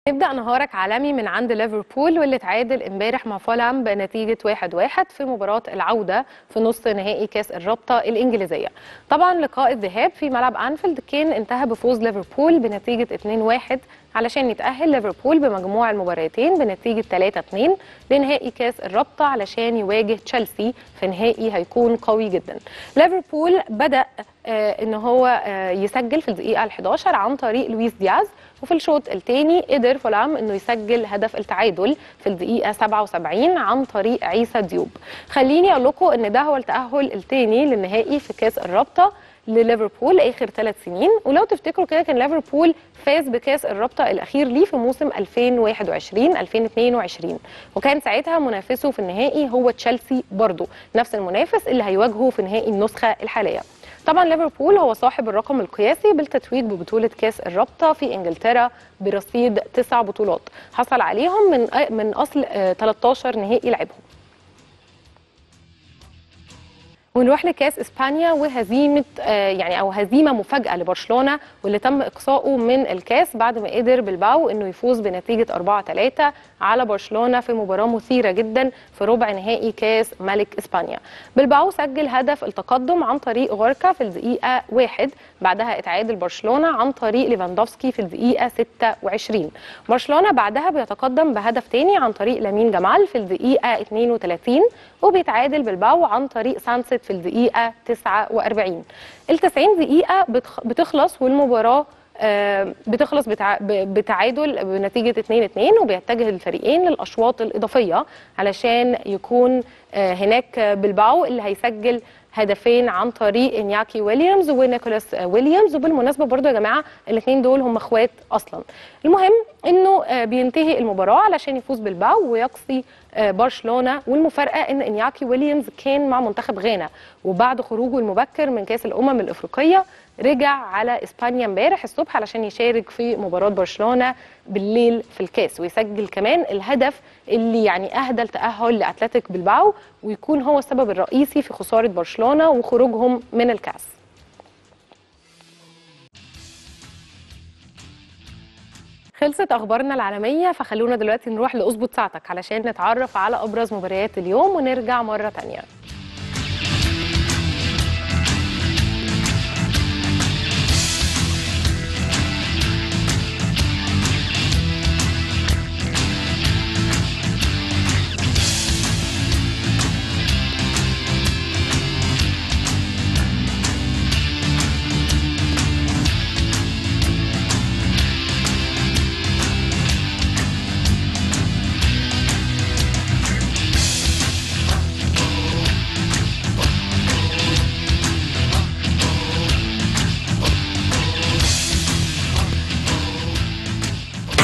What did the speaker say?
نبدأ نهارك عالمي من عند ليفربول واللي تعادل امبارح مع فولهام بنتيجة 1-1 في مباراة العودة في نصف نهائي كأس الرابطة الإنجليزية. طبعا لقاء الذهاب في ملعب أنفيلد كان انتهى بفوز ليفربول بنتيجة 2-1 علشان يتأهل ليفربول بمجموع المباراتين بنتيجة 3-2 لنهائي كأس الرابطة علشان يواجه تشيلسي في نهائي هيكون قوي جدا. ليفربول بدأ آه ان هو آه يسجل في الدقيقة ال11 عن طريق لويس دياز وفي الشوط الثاني قدر فولهام انه يسجل هدف التعادل في الدقيقه 77 عن طريق عيسى ديوب خليني اقول لكم ان ده هو التاهل الثاني للنهائي في كاس الرابطه لليفربول اخر ثلاث سنين ولو تفتكروا كده كان ليفربول فاز بكاس الرابطه الاخير ليه في موسم 2021 2022 وكان ساعتها منافسه في النهائي هو تشيلسي برضه نفس المنافس اللي هيواجهه في نهائي النسخه الحاليه طبعا ليفربول هو صاحب الرقم القياسي بالتتويج ببطوله كاس الرابطه في انجلترا برصيد تسع بطولات حصل عليهم من من اصل 13 نهائي لعبهم ونروح لكاس اسبانيا وهزيمه يعني او هزيمه مفاجاه لبرشلونه واللي تم اقصائه من الكاس بعد ما قدر بلباو انه يفوز بنتيجه 4 3 على برشلونه في مباراه مثيره جدا في ربع نهائي كاس ملك اسبانيا. بلباو سجل هدف التقدم عن طريق غوركا في الدقيقه 1 بعدها اتعادل برشلونه عن طريق ليفاندوفسكي في الدقيقه 26. برشلونه بعدها بيتقدم بهدف ثاني عن طريق لامين جمال في الدقيقه 32 وبيتعادل بلباو عن طريق سانست في الدقيقة 49 ال 90 دقيقة بتخلص والمباراة بتخلص بتعادل بنتيجة 2-2 وبيتجه الفريقين للأشواط الإضافية علشان يكون هناك بلباو اللي هيسجل هدفين عن طريق انياكي ويليامز ونيكولاس ويليامز وبالمناسبه برضو يا جماعه الاثنين دول هم اخوات اصلا المهم انه بينتهي المباراه علشان يفوز بالباو ويقصي برشلونه والمفارقه ان انياكي ويليامز كان مع منتخب غانا وبعد خروجه المبكر من كاس الامم الافريقيه رجع على اسبانيا امبارح الصبح علشان يشارك في مباراه برشلونه بالليل في الكاس ويسجل كمان الهدف اللي يعني اهدى التاهل لاتلتيك بلباو ويكون هو السبب الرئيسي في خساره برشلونه وخروجهم من الكاس خلصت اخبارنا العالميه فخلونا دلوقتي نروح لاظبط ساعتك علشان نتعرف على ابرز مباريات اليوم ونرجع مره ثانيه